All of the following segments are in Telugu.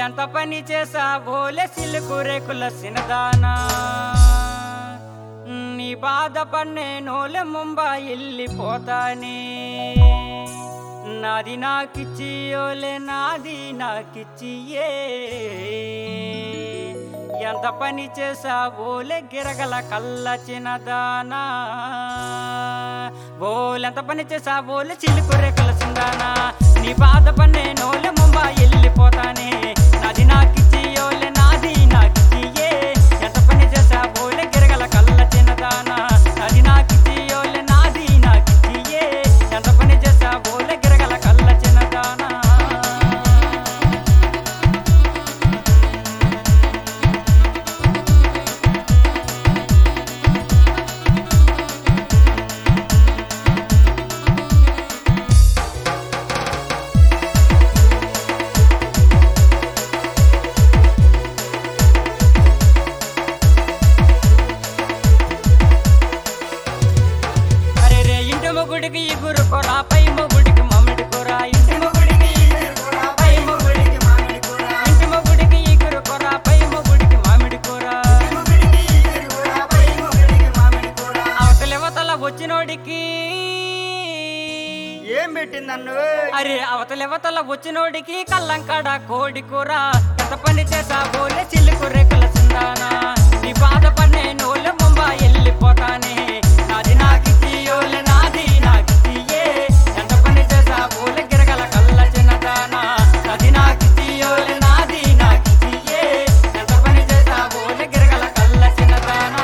బోలెంత పని చేసా బోలే సిలుకు రేకుల సినదానా నీ బాధపడినే నోలె ముంబా వెళ్ళిపోతానే నాది నాకిచ్చి ఓలే నాది నాకిచ్చి ఏ ఎంత పని చేసా ఓలే గిరగల కళ్ళ చిన్నదానా బోలెంత పని చేసా ఓలే చిలుకు రేకుల సిందానా నీ బాధపడినే నోలె ముంబా వెళ్ళిపోతానే నాది నాకిచ్చి ఓలే నాది నాకిచ్చి ఏ ఎంత పని చేసా ఓలే గిరగల కళ్ళ చిన్నదానా నాది నాకిచ్చి ఓలే నాది నాకిచ్చి ఏ ఎంత పని చేసా ఓలే గిరగల కళ్ళ చిన్నదానా అరే రే ఇంటి మొగుడికి ఇగురు కూర పై మొగుడికి మమ్మడి కూర ఇంటి మొగుడికి ఇగురు కూర పై మొగుడికి మామిడి కూర ఇంటి మొగుడికి ఇగురు కూర పై మొగుడికి మామిడి కూర అవతల అవతల వచ్చినోడికి ఏం పెట్టింది నన్ను అరే అవతల అవతల వచ్చినోడికి కల్లంకాడ కోడి కూర ఎంత పని చేసా బోలే చిల్లుకు రేకుల సిందానా నీ బాధపడినే నోళ్ళ ముంబా వెళ్ళిపోతానే నాది నాకిచ్చి ఓలే నాది నాకిచ్చి ఏ ఎంత పని చేసా బోలే గిరగల కళ్ళ చిన్నదానా నాది నాకిచ్చి ఓలే నాది నాకిచ్చి ఏ ఎంత పని చేసా బోలే గిరగల కళ్ళ చిన్నదానా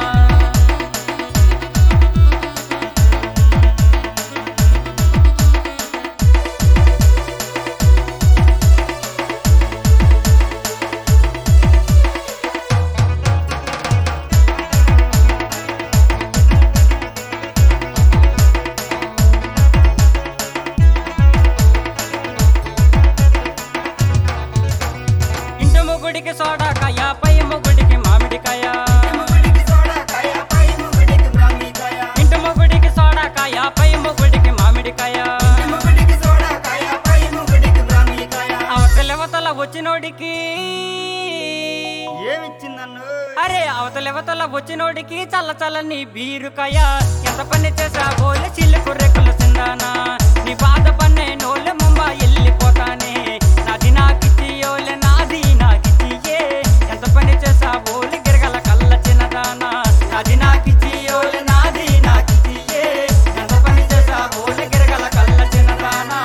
ఇంటి మొగుడికి సోడాకాయ పై మొగుడికి మామిడికాయ మొగుడికి సోడాకాయ, పై మొగుడికి బ్రాహ్మీకాయ. ఇంటి మొగుడికి సోడాకాయ పై మొగుడికి మామిడికాయ మొగుడికి సోడాకాయ, పై మొగుడికి బ్రాహ్మీకాయ. అవతల అవతల వచ్చినోడికి ఏమిచ్చింది నన్ను అరే అవతల అవతల వచ్చినోడికి చల్ల చల్లని బీరుకాయ ఎంత పని చేసా బోలే చిల్లుకు రెక్కల సిందానా నీ బాధ పన్నే నోళ్ళె ముంబా వెళ్ళిపోతానే నాది నాకిచ్చి ఓలే నాది నాకిచ్చి ఏ ఎంత పని చేసా బోలే గిరగల కళ్ళ చిన్నదానా నాది నాకిచ్చి ఓలే నాది నాకిచ్చి ఏ ఎంత పని చేసా బోలే గిరగల కళ్ళ చిన్నదానా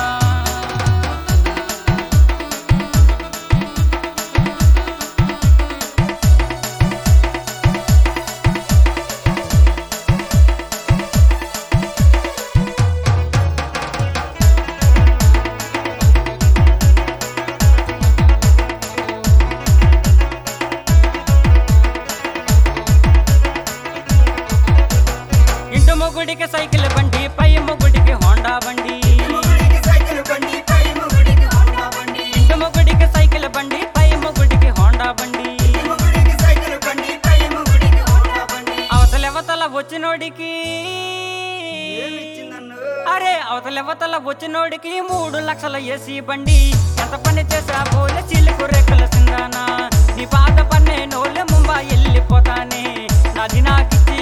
ఇంటి మొగుడికి సైకిల్ బండి పై మొగుడికి హోండా బండి మొగుడికి సైకిల్ బండి, పై మొగుడికి హోండా బండి. ఇంటి మొగుడికి సైకిల్ బండి పై మొగుడికి హోండా బండి మొగుడికి సైకిల్ బండి, పై మొగుడికి హోండా బండి. అవతల అవతల వచ్చినోడికి ఏమిచ్చింది నన్ను అరే అవతల అవతల వచ్చినోడికి మూడు లక్షల ఏసీ బండి ఎంత పని చేసా పోలే చిలుకు రెక్కల సిందానా నీ బాధ పన్నే నోళ్ళె ముంబా వెళ్ళిపోతానే నాది నాకిచ్చి